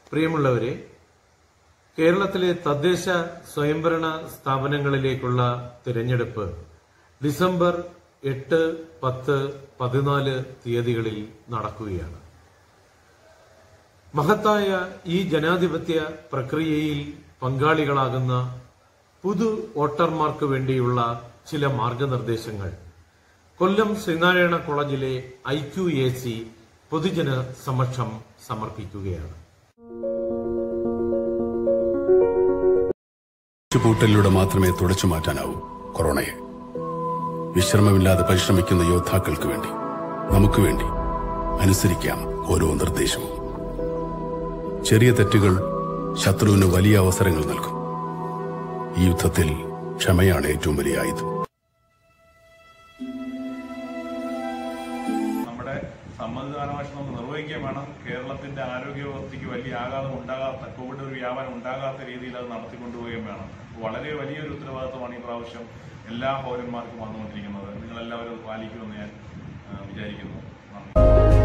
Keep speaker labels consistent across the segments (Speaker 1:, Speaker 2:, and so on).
Speaker 1: പ്രിയമുള്ളവരെ കേരളത്തിലെ തദ്ദേശ സ്വയംഭരണ സ്ഥാപനങ്ങളിലേക്കുള്ള തിരഞ്ഞെടുപ്പ് ഡിസംബർ എട്ട് പത്ത് പതിനാല് തീയതികളിൽ നടക്കുകയാണ് മഹത്തായ ഈ ജനാധിപത്യ പ്രക്രിയയിൽ പങ്കാളികളാകുന്ന പുതു വോട്ടർമാർക്ക് വേണ്ടിയുള്ള ചില മാർഗനിർദ്ദേശങ്ങൾ കൊല്ലം ശ്രീനാരായണ കോളേജിലെ ഐ ക്യു എ സി പൊതുജന സമക്ഷം സമർപ്പിക്കുകയാണ്
Speaker 2: പൂട്ടലിലൂടെ മാത്രമേ തുടച്ചു മാറ്റാനാവൂ കൊറോണയെ വിശ്രമമില്ലാതെ പരിശ്രമിക്കുന്ന യോദ്ധാക്കൾക്ക് വേണ്ടി നമുക്ക് വേണ്ടി അനുസരിക്കാം ഓരോ നിർദ്ദേശവും ചെറിയ തെറ്റുകൾ ശത്രുവിന് വലിയ അവസരങ്ങൾ നൽകും ഈ യുദ്ധത്തിൽ ക്ഷമയാണ് ഏറ്റവും വലിയ ആയുധം
Speaker 3: നമ്മുടെ സമ്മതിദാനാവകാശം നമുക്ക് നിർവഹിക്കുകയും വേണം കേരളത്തിന്റെ ആരോഗ്യ വ്യവസ്ഥയ്ക്ക് വലിയ ആഘാതം ഉണ്ടാകാത്ത കോവിഡ് ഒരു വ്യാപനം ഉണ്ടാകാത്ത രീതിയിൽ അത് നടത്തിക്കൊണ്ടുപോവുകയും വേണം വളരെ വലിയൊരു ഉത്തരവാദിത്വമാണ് ഈ പ്രാവശ്യം എല്ലാ പൗരന്മാർക്കും വന്നുകൊണ്ടിരിക്കുന്നത് നിങ്ങളെല്ലാവരും അത് പാലിക്കുമെന്ന് ഞാൻ ആ, വിചാരിക്കുന്നു നന്ദി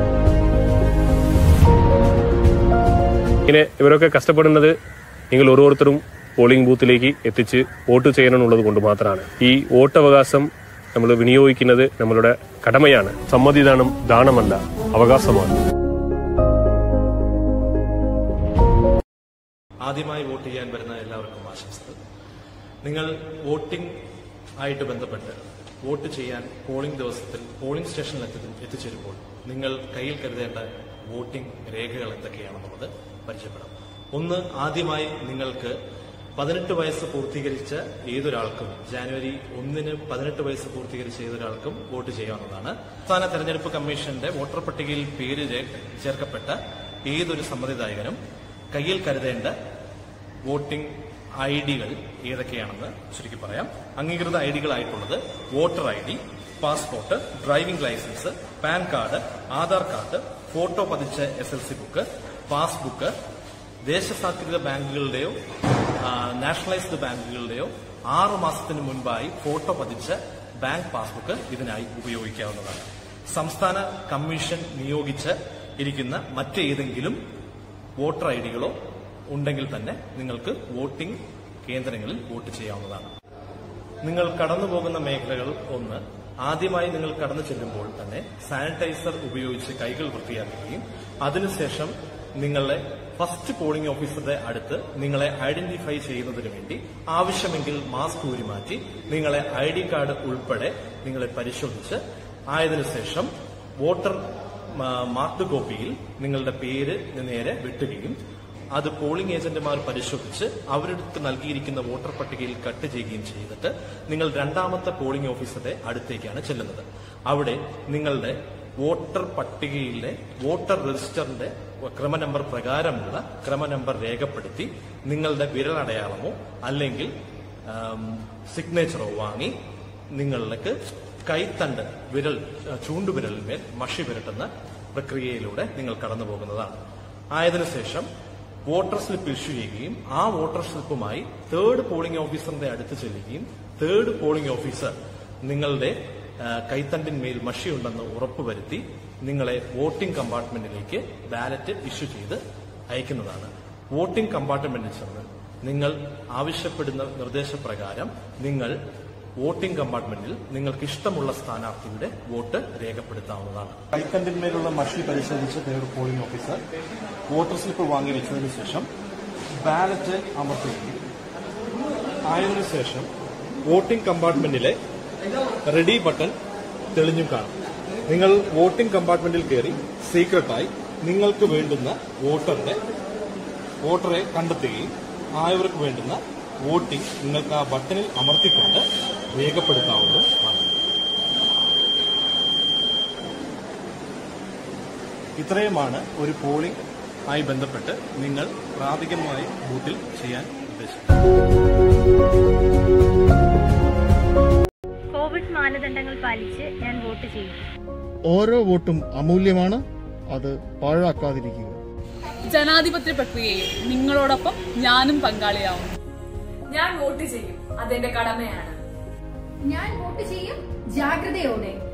Speaker 4: ഇങ്ങനെ ഇവരൊക്കെ കഷ്ടപ്പെടുന്നത് നിങ്ങൾ ഓരോരുത്തരും പോളിംഗ് ബൂത്തിലേക്ക് എത്തിച്ച് വോട്ട് ചെയ്യണമെന്നുള്ളത് കൊണ്ട് മാത്രമാണ് ഈ വോട്ടവകാശം നമ്മൾ വിനിയോഗിക്കുന്നത് നമ്മളുടെ കടമയാണ് സമ്മതിദാനം ദാനമല്ല അവകാശമാണ്
Speaker 5: ആദ്യമായി വോട്ട് ചെയ്യാൻ വരുന്ന എല്ലാവർക്കും ആശംസകൾ നിങ്ങൾ വോട്ടിംഗ് ആയിട്ട് ബന്ധപ്പെട്ട് വോട്ട് ചെയ്യാൻ പോളിംഗ് ദിവസത്തിൽ പോളിംഗ് സ്റ്റേഷനിൽ എത്തി എത്തിച്ചേരുമ്പോൾ നിങ്ങൾ കയ്യിൽ കരുതേണ്ട വോട്ടിംഗ് രേഖകൾ എന്തൊക്കെയാണെന്നുള്ളത് പരിചയപ്പെടാം ഒന്ന് ആദ്യമായി നിങ്ങൾക്ക് പതിനെട്ട് വയസ്സ് പൂർത്തീകരിച്ച ഏതൊരാൾക്കും ജാനുവരി ഒന്നിന് പതിനെട്ട് വയസ്സ് പൂർത്തീകരിച്ച ഏതൊരാൾക്കും വോട്ട് ചെയ്യാവുന്നതാണ് സംസ്ഥാന തെരഞ്ഞെടുപ്പ് കമ്മീഷന്റെ വോട്ടർ പട്ടികയിൽ പേര് രേ- ചേർക്കപ്പെട്ട ഏതൊരു സമ്മതിദായകനും കയ്യിൽ കരുതേണ്ട വോട്ടിംഗ് ഐ ഡികൾ ഏതൊക്കെയാണെന്ന് ചുരുക്കി പറയാം അംഗീകൃത ഐ ഡികളായിട്ടുള്ളത് voter I D passport driving licence PAN card Aadhaar card photo പതിച്ച S L C book passbook ദേശസാത്വിക ബാങ്കുകളുടെയോ ആ, നാഷണലൈസ്ഡ് ബാങ്കുകളുടെയോ ആറു മാസത്തിന് മുൻപായി ഫോട്ടോ പതിച്ച ബാങ്ക് പാസ്ബുക്ക് ഇതിനായി ഉപയോഗിക്കാവുന്നതാണ് സംസ്ഥാന കമ്മീഷൻ നിയോഗിച്ച് ഇരിക്കുന്ന മറ്റേതെങ്കിലും വോട്ടർ ഐ ഡികളോ ഉണ്ടെങ്കിൽ തന്നെ നിങ്ങൾക്ക് വോട്ടിംഗ് കേന്ദ്രങ്ങളിൽ വോട്ട് ചെയ്യാവുന്നതാണ് നിങ്ങൾ കടന്നു പോകുന്ന മേഖലകൾ ഒന്ന് ആദ്യമായി നിങ്ങൾ കടന്നു ചെല്ലുമ്പോൾ തന്നെ സാനിറ്റൈസർ ഉപയോഗിച്ച് കൈകൾ വൃത്തിയാക്കുകയും അതിനുശേഷം നിങ്ങളെ ഫസ്റ്റ് പോളിംഗ് ഓഫീസറുടെ അടുത്ത് നിങ്ങളെ ഐഡന്റിഫൈ ചെയ്യുന്നതിന് വേണ്ടി ആവശ്യമെങ്കിൽ മാസ്ക് ഊരി മാറ്റി നിങ്ങളെ ഐ ഡി കാർഡ് ഉൾപ്പെടെ നിങ്ങളെ പരിശോധിച്ച് ആയതിനു ശേഷം വോട്ടർ മാ- മാർക്ക് കോപ്പിയിൽ നിങ്ങളുടെ പേര് നേരെ വെട്ടുകയും അത് പോളിംഗ് ഏജന്റുമാർ പരിശോധിച്ച് അവർക്ക് നൽകിയിരിക്കുന്ന വോട്ടർ പട്ടികയിൽ കട്ട് ചെയ്യുകയും ചെയ്തിട്ട് നിങ്ങൾ രണ്ടാമത്തെ പോളിംഗ് ഓഫീസറുടെ അടുത്തേക്കാണ് ചെല്ലുന്നത് അവിടെ നിങ്ങളുടെ വോട്ടർ പട്ടികയിലെ വോട്ടർ രജിസ്റ്ററിന്റെ ക്രമ നമ്പർ പ്രകാരമുള്ള ക്രമ നമ്പർ രേഖപ്പെടുത്തി നിങ്ങളുടെ വിരലടയാളമോ അല്ലെങ്കിൽ ആം, സിഗ്നേച്ചറോ വാങ്ങി നിങ്ങൾക്ക് കൈത്തണ്ട് വിരൽ ചൂണ്ടുവിരലിന്മേൽ മഷി പുരട്ടുന്ന പ്രക്രിയയിലൂടെ നിങ്ങൾ കടന്നു പോകുന്നതാണ് ആയതിനു ശേഷം വോട്ടർ സ്ലിപ്പ് ഇഷ്യൂ ചെയ്യുകയും ആ വോട്ടർ സ്ലിപ്പുമായി തേർഡ് പോളിംഗ് ഓഫീസറിന്റെ അടുത്ത് ചെല്ലുകയും തേർഡ് പോളിംഗ് ഓഫീസർ നിങ്ങളുടെ ആ, കൈത്തണ്ടിന്മേൽ മഷിയുണ്ടെന്ന് ഉറപ്പുവരുത്തി നിങ്ങളെ വോട്ടിംഗ് കമ്പാർട്ട്മെന്റിലേക്ക് ബാലറ്റ് ഇഷ്യൂ ചെയ്ത് അയക്കുന്നതാണ് വോട്ടിംഗ് കമ്പാർട്ട്മെന്റിൽ ചെന്ന് നിങ്ങൾ ആവശ്യപ്പെടുന്ന നിർദ്ദേശപ്രകാരം നിങ്ങൾ വോട്ടിംഗ് കമ്പാർട്ട്മെന്റിൽ നിങ്ങൾക്ക് ഇഷ്ടമുള്ള സ്ഥാനാർത്ഥിയുടെ വോട്ട് രേഖപ്പെടുത്താവുന്നതാണ് കൈത്തണ്ടിന്മേലുള്ള മഷി പരിശോധിച്ച third polling officer voter slip വാങ്ങി വെച്ചതിന് ശേഷം ബാലറ്റ് അമർത്തുകയും ആയതിനു ശേഷം വോട്ടിംഗ് കമ്പാർട്ട്മെന്റിലെ റെഡി ബട്ടൺ തെളിഞ്ഞും കാണും നിങ്ങൾ വോട്ടിംഗ് കമ്പാർട്ട്മെന്റിൽ കയറി സീക്രട്ടായി നിങ്ങൾക്ക് വേണ്ടുന്ന വോട്ടറുടെ വോട്ടറെ കണ്ടെത്തുകയും ആയവർക്ക് വേണ്ടുന്ന വോട്ടിംഗ് നിങ്ങൾക്ക് ആ ബട്ടണിൽ അമർത്തിക്കൊണ്ട് രേഖപ്പെടുത്താവുന്നതാണ് ഇത്രയുമാണ് ഒരു പോളിംഗ് ആയി ബന്ധപ്പെട്ട് നിങ്ങൾ പ്രാഥമികമായി ബൂത്തിൽ ചെയ്യാൻ ഉദ്ദേശിക്കുന്നത്
Speaker 6: കോവിഡ് മാനദണ്ഡങ്ങൾ പാലിച്ച് ഞാൻ വോട്ട് ചെയ്യും
Speaker 7: ഓരോ വോട്ടും അമൂല്യമാണ് അത് പാഴാക്കാതിരിക്കുക
Speaker 8: ജനാധിപത്യ പ്രക്രിയയിൽ നിങ്ങളോടൊപ്പം ഞാനും പങ്കാളിയാവും
Speaker 9: ഞാൻ വോട്ട് ചെയ്യും അതെന്റെ കടമയാണ്
Speaker 10: ഞാൻ വോട്ട് ചെയ്യും ജാഗ്രതയോടെ